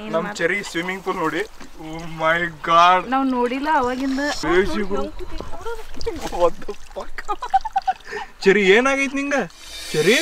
ನಮ್ cherry swimming pool ನೋಡಿ ಮೈ god ನಾವ್ ನೋಡಿಲ್ಲ ಅವಾಗಿಂದ ಚೆರಿ ಏನಾಗೈತ್ ನಿಂಗ ಚೆರಿ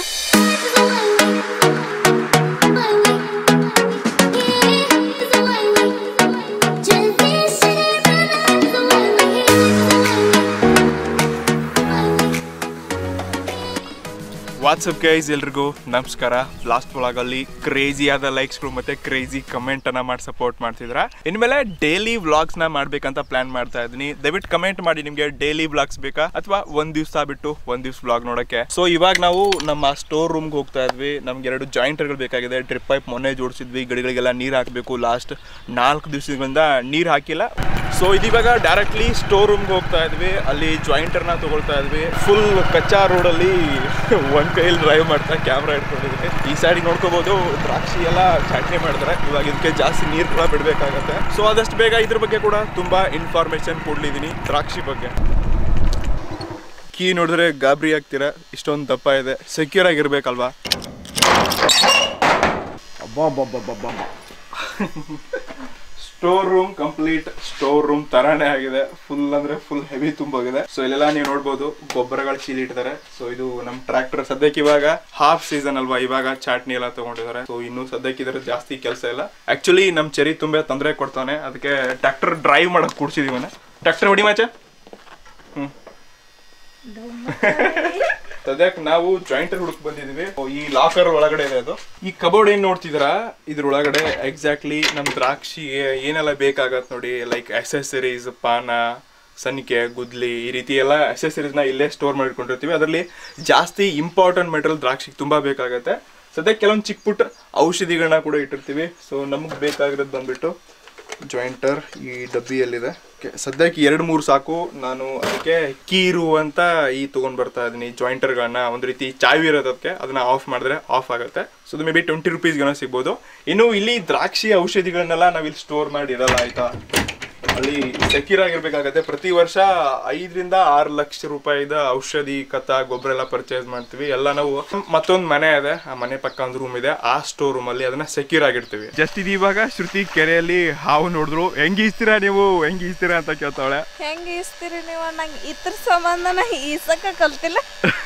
ವಾಟ್ಸಪ್ ಗೈಸ್ ಎಲ್ರಿಗೂ ನಮಸ್ಕಾರ ಲಾಸ್ಟ್ ವ್ಲಾಗಲ್ಲಿ ಕ್ರೇಜಿ ಆದ ಲೈಕ್ಸ್ಗಳು ಮತ್ತೆ ಕ್ರೇಜಿ ಕಮೆಂಟ್ ಅನ್ನ ಮಾಡಿ ಸಪೋರ್ಟ್ ಮಾಡ್ತಿದ್ರ ಇನ್ಮೇಲೆ ಡೈಲಿ ವ್ಲಾಗ್ಸ್ ನ ಮಾಡ್ಬೇಕಂತ ಪ್ಲಾನ್ ಮಾಡ್ತಾ ಇದೀನಿ ದಯವಿಟ್ಟು ಕಮೆಂಟ್ ಮಾಡಿ ನಿಮ್ಗೆ ಡೈಲಿ ವ್ಲಾಗ್ಸ್ ಬೇಕಾ ಅಥವಾ ಒಂದ್ ದಿವಸ ಬಿಟ್ಟು ಒಂದ್ ದಿವ್ಸ ವ್ಲಾಗ್ ನೋಡಕ್ಕೆ ಸೊ ಇವಾಗ ನಾವು ನಮ್ಮ ಸ್ಟೋರ್ ರೂಮ್ಗೆ ಹೋಗ್ತಾ ಇದ್ವಿ ನಮ್ಗೆ ಎರಡು ಜಾಯಿಂಟರ್ಗಳು ಬೇಕಾಗಿದೆ ಡ್ರಿಪ್ ಪೈಪ್ ಮೊನ್ನೆ ಜೋಡಿಸಿದ್ವಿ ಗಿಡಗಳಿಗೆಲ್ಲ ನೀರು ಹಾಕಬೇಕು ಲಾಸ್ಟ್ ನಾಲ್ಕು ದಿವಸಗಳಿಂದ ನೀರು ಹಾಕಿಲ್ಲ ಸೊ ಇದೀವಾಗ ಡೈರೆಕ್ಟ್ಲಿ ಸ್ಟೋರ್ ರೂಮ್ಗೆ ಹೋಗ್ತಾ ಇದ್ವಿ ಅಲ್ಲಿ ಜಾಯಿಂಟರ್ನ ತಗೊಳ್ತಾ ಇದ್ವಿ ಫುಲ್ ಕಚ್ಚಾ ರೋಡಲ್ಲಿ ಒಂದ್ ಕೈಯಲ್ಲಿ ಡ್ರೈವ್ ಮಾಡ್ತಾ ಕ್ಯಾಮ್ರಾ ಇಟ್ಕೊಂಡಿದ್ವಿ ಈ ಸೈಡಿಗೆ ನೋಡ್ಕೋಬಹುದು ದ್ರಾಕ್ಷಿ ಎಲ್ಲ ಚಟ್ನಿ ಮಾಡ್ತಾರೆ ಇವಾಗ ಇದಕ್ಕೆ ಜಾಸ್ತಿ ನೀರು ಕೂಡ ಬಿಡಬೇಕಾಗತ್ತೆ ಸೊ ಆದಷ್ಟು ಬೇಗ ಇದ್ರ ಬಗ್ಗೆ ಕೂಡ ತುಂಬಾ ಇನ್ಫಾರ್ಮೇಶನ್ ಕೊಡ್ಲಿದ್ದೀನಿ ದ್ರಾಕ್ಷಿ ಬಗ್ಗೆ ಕೀ ನೋಡಿದ್ರೆ ಗಾಬರಿ ಆಗ್ತೀರಾ ಇಷ್ಟೊಂದು ದಪ್ಪ ಇದೆ ಸೆಕ್ಯೂರ್ ಆಗಿರ್ಬೇಕಲ್ವಾ store room complete store room ತರಾನೇ ಆಗಿದೆ ಫುಲ್ ಅಂದ್ರೆ ಫುಲ್ ಹೆವಿ ತುಂಬೋಗಿದೆ ಸೊ ಇಲ್ಲೆಲ್ಲ ನೀವು ನೋಡ್ಬೋದು ಗೊಬ್ಬರಗಳ ಚೀಲ ಇಟ್ಟಿದ್ದಾರೆ ಸೊ ಇದು ನಮ್ ಟ್ರ್ಯಾಕ್ಟರ್ ಸದ್ಯಕ್ಕೆ ಇವಾಗ ಹಾಫ್ ಸೀಸನ್ ಅಲ್ವಾ ಇವಾಗ ಚಾಟ್ನಿ ಎಲ್ಲ ತಗೊಂಡಿದ್ದಾರೆ ಸೊ ಇನ್ನು ಸದ್ಯಕ್ಕೆ ಇದ್ರ ಜಾಸ್ತಿ ಕೆಲಸ ಇಲ್ಲ ಆಕ್ಚುಲಿ ನಮ್ ಚೆರಿ ತುಂಬಾ ತೊಂದರೆ ಕೊಡ್ತಾನೆ ಅದಕ್ಕೆ ಟ್ರ್ಯಾಕ್ಟರ್ ಡ್ರೈವ್ ಮಾಡಕ್ ಕೂಡ್ಸಿದೀವನ ಟ್ರ್ಯಾಕ್ಟರ್ ಹೊಡಿ ಮಾಚ ಹ್ಮ್ ಸದ್ಯಕ್ಕೆ ನಾವು ಜಾಯಿಂಟರ್ ಹುಡುಕ್ ಬಂದಿದೀವಿ ಈ ಲಾಕರ್ ಒಳಗಡೆ ಇದೆ ಅದು ಈ ಕಬೋರ್ಡ್ ಏನ್ ನೋಡ್ತಿದ್ರ ಇದ್ರ ಒಳಗಡೆ ಎಕ್ಸಾಕ್ಟ್ಲಿ ನಮ್ ದ್ರಾಕ್ಷಿಗೆ ಏನೆಲ್ಲ ಬೇಕಾಗತ್ ನೋಡಿ ಲೈಕ್ ಅಸೆಸರೀಸ್ ಪಾನ ಸನಿಕೆ ಗುದ್ಲಿ ಈ ರೀತಿ ಎಲ್ಲ accessories ನ ಇಲ್ಲೇ ಸ್ಟೋರ್ ಮಾಡಿಕೊಂಡಿರ್ತೀವಿ ಅದರಲ್ಲಿ ಜಾಸ್ತಿ ಇಂಪಾರ್ಟೆಂಟ್ ಮೆಟೀರಿಯಲ್ ದ್ರಾಕ್ಷಿಗೆ ತುಂಬಾ ಬೇಕಾಗತ್ತೆ ಸದ್ಯಕ್ಕೆ ಕೆಲವೊಂದು ಚಿಕ್ಕ ಪುಟ್ಟ ಔಷಧಿಗಳನ್ನ ಕೂಡ ಇಟ್ಟಿರ್ತೀವಿ ಸೊ ನಮ್ಗೆ ಬೇಕಾಗಿರೋದು ಬಂದ್ಬಿಟ್ಟು ಜಾಯಿಂಟರ್ ಈ ಡಬ್ಬಿಯಲ್ಲಿದೆ Okay, ಸದ್ಯಕ್ಕೆ ಎರಡು ಮೂರು ಸಾಕು ನಾನು ಅದಕ್ಕೆ ಕೀರು ಅಂತ ಈ ತಗೊಂಡ್ ಬರ್ತಾ ಇದೀನಿ ಜಾಯಿಂಟರ್ಗಳನ್ನ ಒಂದು ರೀತಿ ಚಾವಿ ಇರೋದು ಅದಕ್ಕೆ ಅದನ್ನ ಆಫ್ ಮಾಡಿದ್ರೆ ಆಫ್ ಆಗುತ್ತೆ ಸೊ ಅದು ಮೇ ಬಿ ಟ್ವೆಂಟಿ ರುಪೀಸ್ಗೇನೋ ಸಿಗ್ಬೋದು ಇನ್ನು ಇಲ್ಲಿ ದ್ರಾಕ್ಷಿ ಔಷಧಿಗಳನ್ನೆಲ್ಲ ನಾವಿಲ್ಲಿ ಸ್ಟೋರ್ ಮಾಡಿ ಇರಲ್ಲ ಆಯ್ತಾ ಅಲ್ಲಿ ಸೆಕ್ಯೂರ್ ಆಗಿರ್ಬೇಕಾಗತ್ತೆ ಪ್ರತಿ ವರ್ಷ ಐದರಿಂದ ಆರು ಲಕ್ಷ ರೂಪಾಯಿದ ಔಷಧಿ ಕತ್ತ ಗೊಬ್ಬರ ಎಲ್ಲ ಪರ್ಚೇಸ್ ಮಾಡ್ತೀವಿ ಎಲ್ಲ ನಾವು ಮತ್ತೊಂದು ಮನೆ ಇದೆ ಆ ಮನೆ ಪಕ್ಕ ಒಂದು ರೂಮ್ ಇದೆ ಆ ಸ್ಟೋರ್ ರೂಮ್ ಅಲ್ಲಿ ಅದನ್ನ ಸೆಕ್ಯೂರ್ ಆಗಿರ್ತೀವಿ ಜಸ್ಟ್ ಇದು ಇವಾಗ ಶ್ರುತಿ ಕೆರೆಯಲ್ಲಿ ಹಾವು ನೋಡಿದ್ರು ಹೆಂಗ್ ಈಸ್ತೀರಾ ನೀವು ಹೆಂಗ್ ಈಸ್ತೀರಾ ಅಂತ ಕೇಳ್ತಾವಳೆ ಹೆಂಗ ಈಸ್ತೀರಿ ನೀವು ನಂಗೆ ಇದ್ರ ಸಂಬಂಧ ನಾ ಈಸಕ್ಕ ಕಲ್ತಿಲ್ಲ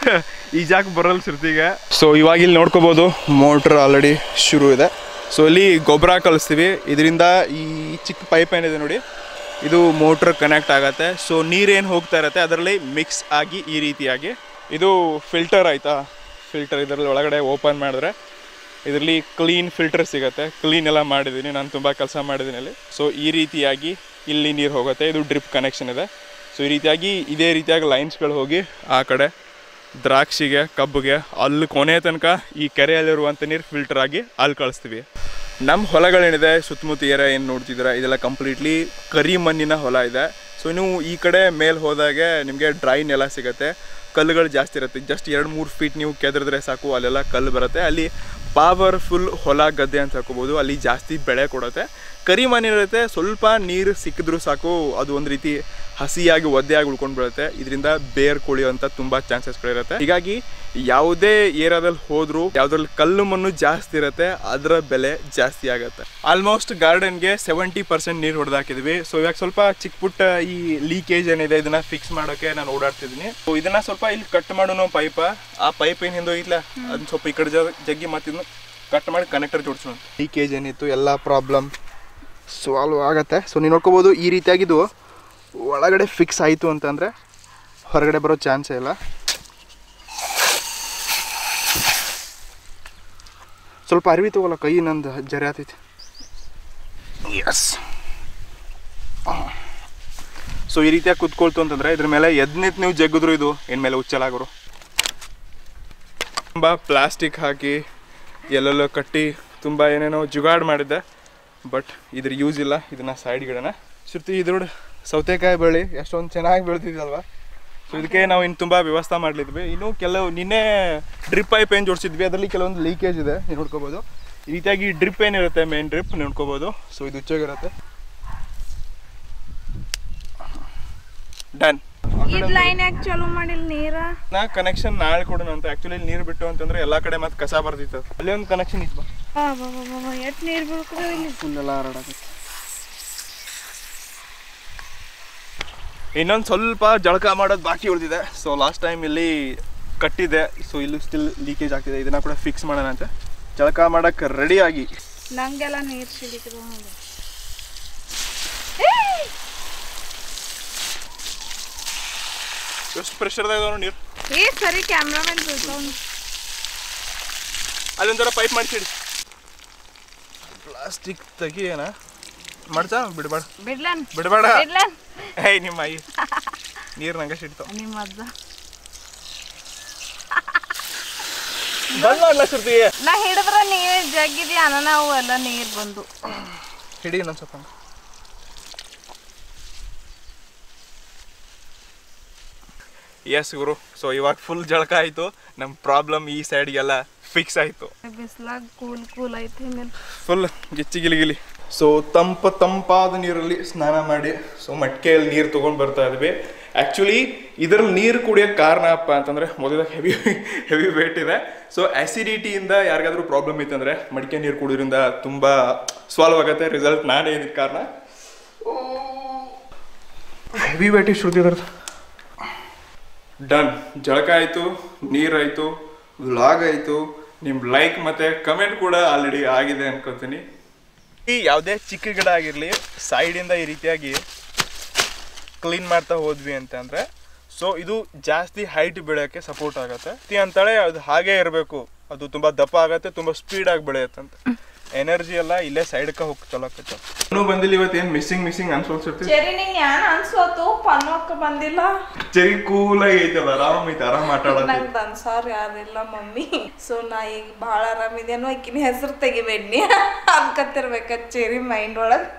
ಈಜಾಕ್ ಬರಲ್ಲ ಶ್ರುತಿಗೆ ಸೊ ಇವಾಗ ಇಲ್ಲಿ ನೋಡ್ಕೋಬಹುದು ಮೋಟ್ರ್ ಆಲ್ರೆಡಿ ಶುರು ಇದೆ ಸೊ ಇಲ್ಲಿ ಗೊಬ್ಬರ ಕಲಿಸ್ತೀವಿ ಇದರಿಂದ ಈ ಚಿಕ್ಕ ಪೈಪ್ ಏನಿದೆ ನೋಡಿ ಇದು ಮೋಟ್ರ್ ಕನೆಕ್ಟ್ ಆಗತ್ತೆ ಸೊ ನೀರೇನು ಹೋಗ್ತಾ ಇರತ್ತೆ ಅದರಲ್ಲಿ ಮಿಕ್ಸ್ ಆಗಿ ಈ ರೀತಿಯಾಗಿ ಇದು ಫಿಲ್ಟರ್ ಆಯ್ತಾ ಫಿಲ್ಟರ್ ಇದರಲ್ಲಿ ಒಳಗಡೆ ಓಪನ್ ಮಾಡಿದ್ರೆ ಇದರಲ್ಲಿ ಕ್ಲೀನ್ ಫಿಲ್ಟರ್ ಸಿಗುತ್ತೆ ಕ್ಲೀನ್ ಎಲ್ಲ ಮಾಡಿದ್ದೀನಿ ನಾನು ತುಂಬ ಕೆಲಸ ಮಾಡಿದ್ದೀನಿ ಅಲ್ಲಿ ಸೊ ಈ ರೀತಿಯಾಗಿ ಇಲ್ಲಿ ನೀರು ಹೋಗುತ್ತೆ ಇದು ಡ್ರಿಪ್ ಕನೆಕ್ಷನ್ ಇದೆ ಸೊ ಈ ರೀತಿಯಾಗಿ ಇದೇ ರೀತಿಯಾಗಿ ಲೈನ್ಸ್ಗಳು ಹೋಗಿ ಆ ಕಡೆ ದ್ರಾಕ್ಷಿಗೆ ಕಬ್ಬಿಗೆ ಅಲ್ಲಿ ಕೊನೆ ತನಕ ಈ ಕೆರೆಯಲ್ಲಿರುವಂಥ ನೀರು ಫಿಲ್ಟರ್ ಆಗಿ ಅಲ್ಲಿ ಕಳಿಸ್ತೀವಿ ನಮ್ಮ ಹೊಲಗಳೇನಿದೆ ಸುತ್ತಮುತ್ತ ಏರಿಯಾ ಏನು ನೋಡ್ತಿದ್ದೀರಾ ಇದೆಲ್ಲ ಕಂಪ್ಲೀಟ್ಲಿ ಕರಿ ಮಣ್ಣಿನ ಹೊಲ ಇದೆ ಸೊ ನೀವು ಈ ಕಡೆ ಮೇಲೆ ಹೋದಾಗೆ ನಿಮಗೆ ಡ್ರೈ ನೆಲ ಸಿಗುತ್ತೆ ಕಲ್ಲುಗಳು ಜಾಸ್ತಿ ಇರುತ್ತೆ ಜಸ್ಟ್ ಎರಡು ಮೂರು ಫೀಟ್ ನೀವು ಕೆದರಿದ್ರೆ ಸಾಕು ಅಲ್ಲೆಲ್ಲ ಕಲ್ಲು ಬರುತ್ತೆ ಅಲ್ಲಿ ಪವರ್ಫುಲ್ ಹೊಲ ಗದ್ದೆ ಅಂತ ಹಾಕೋಬೋದು ಅಲ್ಲಿ ಜಾಸ್ತಿ ಬೆಳೆ ಕೊಡುತ್ತೆ ಕರಿ ಮಣ್ಣಿರುತ್ತೆ ಸ್ವಲ್ಪ ನೀರು ಸಿಕ್ಕಿದ್ರೂ ಸಾಕು ಅದು ಒಂದು ರೀತಿ ಹಸಿಯಾಗಿ ಒದ್ದೆಯಾಗಿ ಉಳ್ಕೊಂಡು ಬೀಳುತ್ತೆ ಇದರಿಂದ ಬೇರ್ ಕೊಳಿಯುವಂಥ ತುಂಬ ಚಾನ್ಸಸ್ಗಳಿರುತ್ತೆ ಹೀಗಾಗಿ ಯಾವುದೇ ಏರಿಯಾದಲ್ಲಿ ಹೋದ್ರೂ ಯಾವ್ದ್ರಲ್ಲಿ ಕಲ್ಲು ಮಣ್ಣು ಜಾಸ್ತಿ ಇರುತ್ತೆ ಅದರ ಬೆಲೆ ಜಾಸ್ತಿ ಆಗುತ್ತೆ ಆಲ್ಮೋಸ್ಟ್ ಗಾರ್ಡನ್ಗೆ ಸೆವೆಂಟಿ ಪರ್ಸೆಂಟ್ ನೀರು ಹೊಡೆದಾಕಿದ್ವಿ ಸೊ ಇವಾಗ ಸ್ವಲ್ಪ ಚಿಕ್ಕ ಪುಟ್ಟ ಈ ಲೀಕೇಜ್ ಏನಿದೆ ಇದನ್ನ ಫಿಕ್ಸ್ ಮಾಡೋಕೆ ನಾನು ಓಡಾಡ್ತಿದ್ದೀನಿ ಸೊ ಇದನ್ನ ಸ್ವಲ್ಪ ಇಲ್ಲಿ ಕಟ್ ಮಾಡೋಣ ಪೈಪ ಆ ಪೈಪ್ ಏನು ಹಿಂದೋಗಿಲ್ಲ ಅದನ್ನ ಸ್ವಲ್ಪ ಈ ಕಡೆ ಜ- ಜಗ್ಗಿ ಮತ್ತಿದ್ನ ಕಟ್ ಮಾಡಿ ಕನೆಕ್ಟರ್ ಜೋಡಿಸೋಣ ಲೀಕೇಜ್ ಏನಿತ್ತು ಎಲ್ಲ ಪ್ರಾಬ್ಲಮ್ ಸಾಲ್ವ್ ಆಗತ್ತೆ ಸೊ ನೀವು ನೋಡ್ಕೋಬೋದು ಈ ರೀತಿಯಾಗಿದ್ದು ಒಳಗಡೆ ಫಿಕ್ಸ್ ಆಯಿತು ಅಂತಂದರೆ ಹೊರಗಡೆ ಬರೋ ಚಾನ್ಸೇ ಇಲ್ಲ ಸ್ವಲ್ಪ ಅರಿವಿ ತಗೋಲ್ಲ ಕೈ ನಂದು ಜರಿ ಆತೈತಿ ಎಸ್ ಸೊ ಈ ರೀತಿಯಾಗಿ ಕುತ್ಕೊಳ್ತು ಅಂತಂದ್ರೆ ಇದ್ರ ಮೇಲೆ ಎದ್ನಿತ್ ನೀವು ಜಗ್ಗಿದ್ರು ಇದು ಇನ್ಮೇಲೆ ಉಚ್ಚಲಾಗರು ತುಂಬ ಪ್ಲಾಸ್ಟಿಕ್ ಹಾಕಿ ಎಲ್ಲೆಲ್ಲೋ ಕಟ್ಟಿ ತುಂಬ ಏನೇನೋ ಜುಗಾಡ್ ಮಾಡಿದ್ದೆ ಬಟ್ ಇದ್ರ ಯೂಸ್ ಇಲ್ಲ ಇದನ್ನ ಸೈಡ್ ಗಿಡನ ಶ್ರುತಿ ಇದ್ರ ಸೌತೆಕಾಯಿ ಬೆಳಿ ಎಷ್ಟೊಂದು ಚೆನ್ನಾಗಿ ಬೆಳೆದಿದ್ದಲ್ವಾ ಸೊ ಇದಕ್ಕೆ ನಾವು ಇನ್ನು ತುಂಬ ವ್ಯವಸ್ಥೆ ಮಾಡಲಿದ್ವಿ ಇನ್ನು ಕೆಲವು ನಿನ್ನೆ ಡ್ರಿಪ್ ಪೈಪ್ ಏನು ಜೋಡಿಸಿದ್ವಿ ಅದರಲ್ಲಿ ಕೆಲವೊಂದು ಲೀಕೇಜ್ ಇದೆ ನೀವು ನೋಡ್ಕೋಬೋದು ಈ ರೀತಿಯಾಗಿ ಡ್ರಿಪ್ ಏನಿರುತ್ತೆ ಮೇನ್ ಡ್ರಿಪ್ ನೋಡ್ಕೋಬೋದು ಸೊ ಇದು ಉಚ್ಚಾಗಿರುತ್ತೆ ಡನ್ ಇದ್ ಲೈನ್ ಯಾಕೆ ಚಾಲೂ ಮಾಡಿಲ್ಲ ನೀರ ನಾ ಕನೆಕ್ಷನ್ ನಾಳೆ ಕೊಡೋಣ ಅಂತ ಆಕ್ಚುಲಿ ನೀರು ಬಿಟ್ಟು ಅಂತಂದ್ರೆ ಎಲ್ಲಾ ಕಡೆ ಮತ್ತೆ ಕಸ ಬರ್ತಿತ್ತು ಅಲ್ಲಿ ಒಂದು ಕನೆಕ್ಷನ್ ಇತ್ತು ಎಟ್ ನೀರ್ ಬೀಳ್ಕದ ಇಲ್ಲಿ ಫುಲ್ ಎಲ್ಲ ಹರಡಾಕತ್ತೆ ಇನ್ನೊಂದು ಸ್ವಲ್ಪ ಜಳಕ ಮಾಡೋದು ಬಾಕಿ ಉಳಿದಿದೆ ಸೊ ಲಾಸ್ಟ್ ಟೈಮ್ ಇಲ್ಲಿ ಕಟ್ಟಿದೆ ಸೊ ಇಲ್ಲೂ ಸ್ಟಿಲ್ ಲೀಕೇಜ್ ಆಗ್ತಿದೆ ಇದನ್ನ ಕೂಡ ಫಿಕ್ಸ್ ಮಾಡೋಣ ಅಂತ ಜಳಕ ಮಾಡಕ್ಕೆ ರೆಡಿ ಆಗಿ ನಂಗೆಲ್ಲ ನೀರ್ ಸಿಡಿಕದ ಎಷ್ಟು ಪ್ರೆಷರ್ದಾಗ ಇದಾವ ನೀರು ಏ ಸರಿ ಕ್ಯಾಮ್ರಾಮನ್ ಬೀಳ್ತಾವ ಅಲ್ಲೊಂಥರ ಪೈಪ್ ಮಾಡಿಸಿಡಿ ಪ್ಲಾಸ್ಟಿಕ್ ತೆಗಿಯೇನ ಮಾಡ್ತಾ ಬಿಡಬೇಡ ಬಿಡ್ಲನ್ ಬಿಡಬೇಡ ಬಿಡ್ಲನ್ ಏಯ್ ನಿಮ್ಮ ಆಯಿ ನೀರು ನಂಗೆ ಸಿಡ್ತಾವ ನಿಮ್ಮ ಅಜ್ಜ ಬಣ್ಣ ಅಲ್ಲ ಸುರ್ತಿ ನಾ ಹಿಡಿದ್ರ ನೀರ್ ಜಗ್ಗಿದ್ಯಾ ಅನ್ನ ನಾವು ಎಲ್ಲ ನೀರ್ ಬಂದು ಹಿಡಿ ಇನ್ನೊಂದು ಸ್ವಲ್ಪ ಹಂಗೆ. ಎಸ್ ಗುರು ಸೊ ಇವಾಗ ಫುಲ್ ಜಳಕ ಆಯಿತು ನಮ್ಮ ಪ್ರಾಬ್ಲಮ್ ಈ ಸೈಡ್ಗೆಲ್ಲ ಫಿಕ್ಸ್ ಆಯಿತು ಬಿಸ್ಲಾಗ ಕೂಲ್ ಕೂಲ್ ಐತಿ ಮೇಲೆ ಫುಲ್ ಗಿಚ್ಚಿ ಗಿಲಿ ಸೊ ತಂಪ ತಂಪಾದ ನೀರಲ್ಲಿ ಸ್ನಾನ ಮಾಡಿ ಸೊ ಮಟ್ಕೆಯಲ್ಲಿ ನೀರು ತೊಗೊಂಡು ಬರ್ತಾ ಇದ್ವಿ ಆ್ಯಕ್ಚುಲಿ ಇದರಲ್ಲಿ ನೀರು ಕುಡಿಯೋಕ್ಕೆ ಕಾರಣ ಅಪ್ಪ ಅಂತಂದರೆ ಮೊದಲಾಗ ಹೆವಿ ಹೆವಿ ವೇಟ್ ಇದೆ ಸೊ ಆ್ಯಸಿಡಿಟಿಯಿಂದ ಯಾರಿಗಾದ್ರೂ ಪ್ರಾಬ್ಲಮ್ ಇತ್ತಂದರೆ ಮಡಿಕೆ ನೀರು ಕುಡಿಯೋದ್ರಿಂದ ತುಂಬ ಸಾಲ್ವ್ ಆಗುತ್ತೆ ರಿಸಲ್ಟ್ ನಾನೇ ಇದಕ್ಕೆ ಕಾರಣ ಹೆವಿ ವೇಟ್ ಇಷ್ಟು ಶ್ರುತಿದ್ರದ್ದು ಡನ್ ಜಳಕ ಆಯಿತು ನೀರಾಯಿತು ವ್ಲಾಗ್ ಆಯಿತು ನಿಮ್ಮ ಲೈಕ್ ಮತ್ತು ಕಮೆಂಟ್ ಕೂಡ ಆಲ್ರೆಡಿ ಆಗಿದೆ ಅನ್ಕೋತೀನಿ ಈ ಯಾವುದೇ ಚಿಕ್ಕ ಗಿಡ ಆಗಿರಲಿ ಸೈಡಿಂದ ಈ ರೀತಿಯಾಗಿ ಕ್ಲೀನ್ ಮಾಡ್ತಾ ಹೋದ್ವಿ ಅಂತಂದರೆ ಸೊ ಇದು ಜಾಸ್ತಿ ಹೈಟ್ ಬೆಳೆಯೋಕ್ಕೆ ಸಪೋರ್ಟ್ ಆಗುತ್ತೆ ತಿ ಅಂತಾಳೆ ಅದು ಹಾಗೇ ಇರಬೇಕು ಅದು ತುಂಬ ದಪ್ಪ ಆಗತ್ತೆ ತುಂಬ ಸ್ಪೀಡಾಗಿ ಬೆಳೆಯುತ್ತಂತೆ ಎನರ್ಜಿ ಎಲ್ಲ ಇಲ್ಲೇ ಸೈಡ್ಗೆ ಹೋಗ್ತಲಕತ್ತ ಇನ್ನೂ ಬಂದಿಲ್ಲ ಇವತ್ತೇನು ಮಿಸ್ಸಿಂಗ್ ಮಿಸ್ಸಿಂಗ್ ಅನ್ಸೋನ್ಸಿರ್ತೀವಿ ಸರಿ ನಿಂಗೆ ಏನ್ ಅನ್ಸೋತು ಪನ್ನೋಕ ಬಂದಿಲ್ಲ ಚರಿ ಕೂಲಾಗಿ ಐತಲ್ಲ ಆರಾಮ್ ಐತೆ ಆರಾಮ್ ಮಾತಾಡತ್ತೆ ನಂಗೆ ಅನ್ಸಾರ್ ಯಾರಿಲ್ಲ ಮಮ್ಮಿ ಸೊ ನಾ ಈಗ ಭಾಳ ಆರಾಮಿದೇನೋ ಆಕಿನ ಹೆಸರು ತೆಗಿಬೇಡ್ನಿ ಅನ್ಕತ್ತಿರ್ಬೇಕ ಚೇರಿ ಮೈಂಡ್ ಒಳಗ್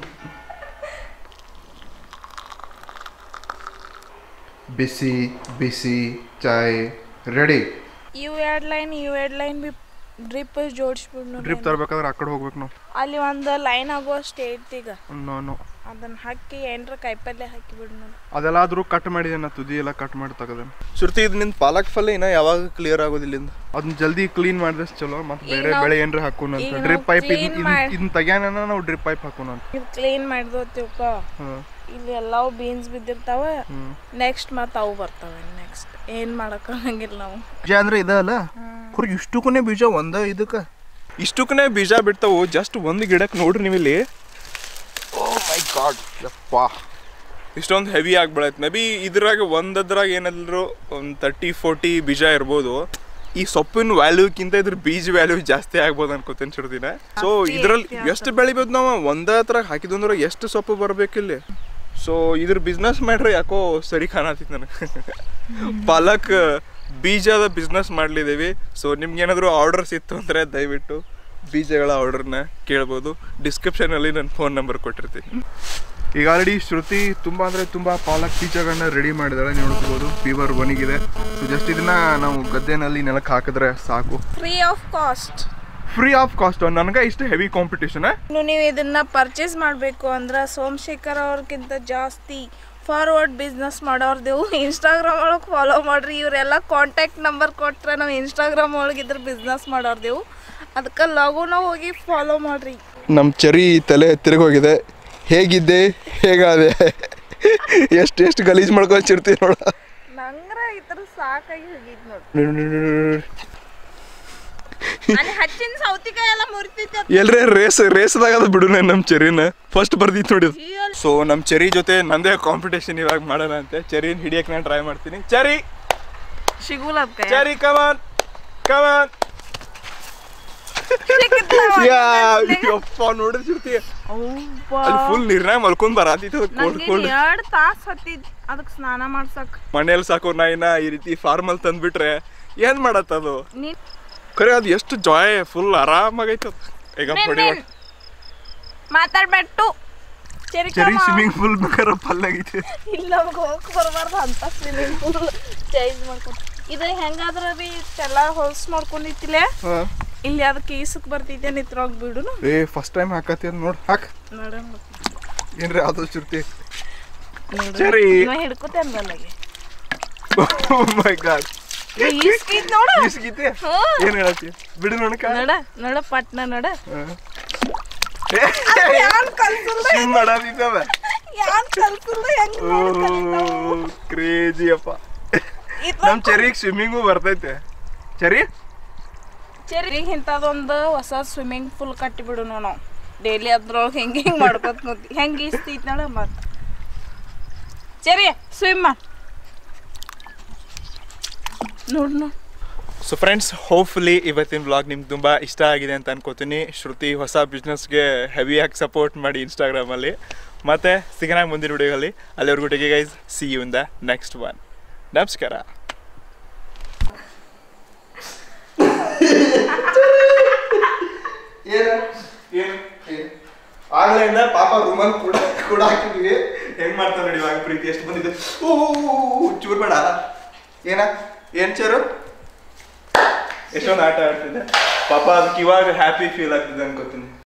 ಬಿಸಿ ಬಿಸಿ ಚಾಯ್ ರೆಡಿ ಇವು ಎರಡ್ ಲೈನ್ ಇವು ಎರಡ್ ಲೈನ್ ಬಿ ಡ್ರಿಪ್ ಜೋಡಿಸ್ಬಿಡ್ ಡ್ರಿಪ್ ತರ್ಬೇಕಾದ್ರೆ ಆ ಕಡೆ ಹೋಗ್ಬೇಕು ನಾವು ಅಲ್ಲಿ ಒಂದು ಲೈನ್ ಆಗುವಷ್ಟು ಐತಿ ಈಗ ನಾನು ಅದನ್ನ ಹಾಕಿ ಏನ್ರ ಕಾಯಿಪಲ್ಯ ಹಾಕಿ ಬಿಡ್ ನೋಡಿ ಅದೆಲ್ಲ ಆದ್ರೂ ಕಟ್ ಮಾಡಿದೆ ನಾ ತುದಿ ಎಲ್ಲ ಕಟ್ ಮಾಡಿ ತೆಗದೇನೆ ಸುರ್ತಿ ಇದು ನಿಂದ ಪಾಲಕ್ ಫಲ ಇನ್ನ ಯಾವಾಗ ಕ್ಲಿಯರ್ ಆಗೋದಿಲ್ಲ ಇಂದ ಅದನ್ನ ಜಲ್ದಿ ಕ್ಲೀನ್ ಮಾಡಿದ್ರೆ ಚಲೋ ಮತ್ತೆ ಈಗ ಬೇರೆ ನಾವ್- ಬೆಳೆ ಏನ್ರ ಹಾಕೋಣ ಈಗ ಅಂತ ನಾವ್ ಡ್ರಿಪ್ ಪೈಪ್ clean ಮಾಡ್- ಇದನ್ನ ತೆಗ್ಯಾನ ನಾವು ಡ್ರಿಪ್ ಪೈಪ್ ಹಾಕೋಣ ಅಂತ ಇದು ಕ್ಲೀನ್ ಮಾಡಿದ್ವತ್ತಿವ್ಕ ಹ್ಮ್ ಇಲ್ಲಿ ಎಲ್ಲವೂ ಬೀನ್ಸ್ ಬಿದ್ದಿರ್ತಾವ ಹ್ಮ್ ನೆಕ್ಸ್ಟ್ ಮತ್ತೆ ಅವು ಬರ್ತವೆ ನೆಕ್ಸ್ಟ್ ಏನು ಮಾಡಕ್ಕಾಗಂಗಿಲ್ಲ ನಾವು ಬೀಜ ಅಂದ್ರೆ ಇದ ಅಲ್ಲ ಕುರಿ ಇಷ್ಟಕ್ಕೂ ಬೀಜ ಒಂದ ಇದಕ್ಕ ಇಷ್ಟಕ್ಕೂ ಬೀಜ ಬಿಡ್ತಾವು ಜಸ್ಟ್ ಒಂದು ಗಿಡಕ್ಕೆ ನೋಡ್ರಿ ನೀವು ಇಲ್ಲಿ ಓ ಮೈ ಗಾಡ್ ಯಪ್ಪ ಇಷ್ಟೊಂದು ಹೆವಿ ಆಗಿ ಬೆಳೆಯುತ್ತೆ ಮೇ ಬಿ ಇದ್ರಾಗ ಒಂದದ್ರಾಗ ಏನಾದ್ರು ಒಂದು ತರ್ಟಿ ಫೋರ್ಟಿ ಬೀಜ ಇರ್ಬೋದು ಈ ಸೊಪ್ಪಿನ ವ್ಯಾಲ್ಯೂಕ್ಕಿಂತ ಇದ್ರ ಬೀಜ ವ್ಯಾಲ್ಯೂ ಜಾಸ್ತಿ ಆಗ್ಬೋದು ಅನ್ಕೋತೀನಿ ಚಿಡ್ದಿನ ಸೊ ಜಾಸ್ತಿ ಇದ್ರಲ್ಲಿ ಐತಿ ಎಷ್ಟು ಬೆಳಿಬೋದು ನಾವು ಒಂದೇ ಹತ್ರ ಹಾಕಿದಂದ್ರೆ ಎಷ್ಟು ಸೊಪ್ಪು ಬರ್ಬೇಕಿಲ್ಲಿ ಸೊ ಇದ್ರ ಬಿಸ್ನೆಸ್ ಮಾಡ್ರೆ ಯಾಕೋ ಸರಿ ಕಾಣತಿತ್ತು ನನಗೆ ಪಾಲಕ್ ಬೀಜದ ಬಿಸ್ನೆಸ್ ಮಾಡ್ಲಿದ್ದೀವಿ ಸೊ ನಿಮ್ಗೆ ಏನಾದರೂ ಆರ್ಡರ್ಸ್ ಇತ್ತು ಅಂದರೆ ದಯವಿಟ್ಟು ಬೀಜಗಳ ಆರ್ಡರ್ನ ಕೇಳ್ಬೋದು ಡಿಸ್ಕ್ರಿಪ್ಷನಲ್ಲಿ ನನ್ನ ಫೋನ್ ನಂಬರ್ ಕೊಟ್ಟಿರ್ತೀನಿ ಈಗ ಆಲ್ರೆಡಿ ಶ್ರುತಿ ತುಂಬ ಅಂದರೆ ತುಂಬ ಪಾಲಕ್ ಬೀಜಗಳನ್ನ ರೆಡಿ ಮಾಡಿದಾಳೆ ನೀವು ನೋಡ್ಕೋಬೋದು ಫೀವರ್ ಒಣಗಿದೆ ಸೊ ಜಸ್ಟ್ ಇದನ್ನ ನಾವು ಗದ್ದೆನಲ್ಲಿ ನೆಲಕ್ಕೆ ಹಾಕಿದ್ರೆ ಸಾಕು free of cost free of cost ನನಗೆ ಇಷ್ಟು ಹೆವಿ ಕಾಂಪಿಟೇಷನ್ ಇನ್ನು ನೀವು ಇದನ್ನ ಪರ್ಚೇಸ್ ಮಾಡಬೇಕು ಅಂದ್ರೆ ಸೋಮಶೇಖರ್ ಅವ್ರಿಗಿಂತ ಜಾಸ್ತಿ ಫಾರ್ವರ್ಡ್ ಬಿಸ್ನೆಸ್ ಮಾಡೋರ್ದೇವು ಇನ್ಸ್ಟಾಗ್ರಾಮ್ ಒಳಗೆ ಫಾಲೋ ಮಾಡ್ರಿ ಇವರೆಲ್ಲ ಕಾಂಟ್ಯಾಕ್ಟ್ ನಂಬರ್ ಕೊಟ್ರೆ ನಾವು ಇನ್ಸ್ಟಾಗ್ರಾಮ್ ಒಳಗೆ ಇದ್ರ ಬಿಸ್ನೆಸ್ ಮಾಡೋರ್ದೇವು ಅದಕ್ಕೆ ಲಘುನ ಹೋಗಿ ಫಾಲೋ ಮಾಡ್ರಿ ನಮ್ಮ ಚರಿ ತಲೆ ತಿರುಗೋಗಿದೆ ಹೇಗಿದ್ದೆ ಹೇಗಾದೆ ಎಷ್ಟು ಎಷ್ಟು ಗಲೀಜು ಮಾಡ್ಕೊಳ್ತಿರ್ತೀವಿ ನೋಡ ನಂಗ್ರ ಈ ಥರ ಸಾಕಾಗಿ ಹೋಗಿದ್ ನೋಡಿ ಅಲ್ಲಿ ಹಚ್ಚಿನ ಸೌತಿಕಾಯಿ ಎಲ್ಲ ಮುರಿತೈತಿ ಎಲ್ರೇ ರೇಸ್ ರೇಸ್ದಾಗ ಅದು ಬಿಡು ನಮ್ಮ ಚೆರಿನ ಫಸ್ಟ್ ಬರ್ದಿತ್ತು ನೋಡಿ ಸೊ ನಮ್ಮ ಚೆರಿ ಜೊತೆ ನಂದೇ ಕಾಂಪಿಟೇಷನ್ ಇವಾಗ ಮಾಡೋಣ ಅಂತೆ ಚೆರಿನ ಹಿಡಿಯಕ್ಕೆ ನಾನು ಟ್ರೈ ಮಾಡ್ತೀನಿ ಚೆರಿ ಸಿಗುಲದ ಕೈ ಚೆರಿ ಕಮಾನ್ ಕಮಾನ್ ಯಪ್ಪ ನೋಡಿರ್ತಿ ಅಲ್ಲಿ ಫುಲ್ ನೀರ್ನಾಗ ಮಲ್ಕೊಂಡ್ ಬರಾತಿತ್ತು ಕೋಲ್ಡ್ ನಂಗೆ ಕೋಲ್ಡ್ ಎರಡು ತಾಸು ಹತ್ತಿದ್ ಅದಕ್ಕೆ ಸ್ನಾನ ಮಾಡ್ಸಕ್ ಮನೇಲಿ ಸಾಕೋ ನಾಯಿನ ಈ ರೀತಿ ಫಾರ್ಮಲ್ ತಂದ್ಬಿಟ್ರೆ ಏನ್ ಮಾಡತ್ತದು ನೀನ್ ಖರೆ ಅದು ಎಷ್ಟು ಜಾಯ್ ಫುಲ್ ಆರಾಮಾಗೈತೆ ಅದು. ಈಗ ನಿನ್- ಹೊಡಿ ನಿನ್. ಮಾತಾಡ್ಬಿಟ್ಟು ಚೆರಿ ಚೆರಿ ಸ್ವಿಮ್ಮಿಂಗ್ ಪೂಲ್ ಬೇಕಾದ್ರೆ ಪಲ್ಲಾಗೈತೆ ಇಲ್ಲ ನಮ್ಗೆ ಹೋಗಕ್ ಬರಬಾರ್ದು ಅಂತ ಸ್ವಿಮ್ಮಿಂಗ್ ಪೂಲ್ ಚೇಂಜ್ ಮಾಡ್ಕೊಂಡು ಇದು ಹೆಂಗಾದ್ರ ಬಿ ಎಲ್ಲ ಹೊಲ್ಸ್ ಮಾಡ್ಕೊಂಡಿತ್ತಿಲ್ಲ ಇಲ್ಲಿ ಅದಕ್ಕೆ ಈಸಕ್ ಬರ್ತಿದ್ದೆ ನಿತ್ರೋಗ್ ಬಿಡುನು ಏ ಫಸ್ಟ್ ಟೈಮ್ ಹಾಕತಿ ಅಂತ ನೋಡ್ ಹಾಕ್ ನೋಡೋಣ ಏನ್ರಿ ಆದಷ್ಟು ಇರ್ತಿ ಸರಿ. ಹಿಡ್ಕೋತೆ ಅನ್ಬಲ್ಲಗೆ ಮೈ ಗಾಡ್ ಈಸ್ಕೈತ್ ನೋಡ ಈಸ್ಗೀತೆ ಹಾ. ಏನ್ ಹೇಳತ್ತಿ ಬಿಡು ನೋಡಕ ನೋಡ ನೋಡ ಪಟ್ನ ನೋಡ ಯಾನ್ ಯಾನ್ ಕಲ್ಸಲ್ದ ಮಾಡಾದಿದ್ದಾವ ಯಾನ್ ಕಲ್ಸಲ್ದ ಹೆಂಗ್ ಓ ಕ್ರೇಜಿ ಅಪ್ಪ ನಮ್ ಚೆರಿಗೆ ಸ್ವಿಮ್ಮಿಂಗು ಬರ್ತೈತೆ ಚರಿ ಸರಿ ಇಂಥದೊಂದು ಹೊಸ ಸ್ವಿಮ್ಮಿಂಗ್ ಪೂಲ್ ಕಟ್ಟಿಬಿಡು ನಾವು ಡೈಲಿ ಅದ್ರೊಳಗೆ ಹೆಂಗೆ ಹಿಂಗೆ ಮಾಡ್ಕೊತ ಕೂತಿ ಹೆಂಗೆ ಈಸ್ತೈತಿ ನೋಡ ಮತ್ತೆ ಸರಿ ಸ್ವಿಮ್ ನೋಡ್ ನೋಡ್ ಸೊ ಫ್ರೆಂಡ್ಸ್ ಹೋಪ್ಫುಲಿ ಇವತ್ತಿನ ವ್ಲಾಗ್ ನಿಮ್ಗೆ ತುಂಬ ಇಷ್ಟ ಆಗಿದೆ ಅಂತ ಅನ್ಕೋತೀನಿ ಶ್ರುತಿ ಹೊಸ ಬಿಸ್ನೆಸ್ಗೆ ಹೆವಿಯಾಗಿ ಸಪೋರ್ಟ್ ಮಾಡಿ ಇನ್ಸ್ಟಾಗ್ರಾಮಲ್ಲಿ ಮತ್ತೆ ಸಿಗೋಣ ಮುಂದಿನ ವಿಡಿಯೋದಲ್ಲಿ ಅಲ್ಲಿವರೆಗೂ take guys see you in the next one ನಮಸ್ಕಾರ ಆಗ್ಲಿಂದ ಪಾಪ ರೂಮಲ್ಲಿ ಕೂಡ ಕೂಡ ಹಾಕಿದೀವಿ ಹೆಂಗ್ ಮಾಡ್ತಾರೆ ನೋಡಿ ಇವಾಗ ಪ್ರೀತಿ ಎಷ್ಟು ಬಂದಿದೆ ಓ ಚೂರ್ ಬೇಡ ಏನ ಏನ್ ಚೇರು ಎಷ್ಟೊಂದು ಆಟ ಆಡ್ತಿದ್ದೆ ಪಾಪ ಅದಕ್ಕೆ ಇವಾಗ ಹ್ಯಾಪಿ ಫೀಲ್ ಆಗ್ತಿದೆ ಅನ್ಕೋತೀನಿ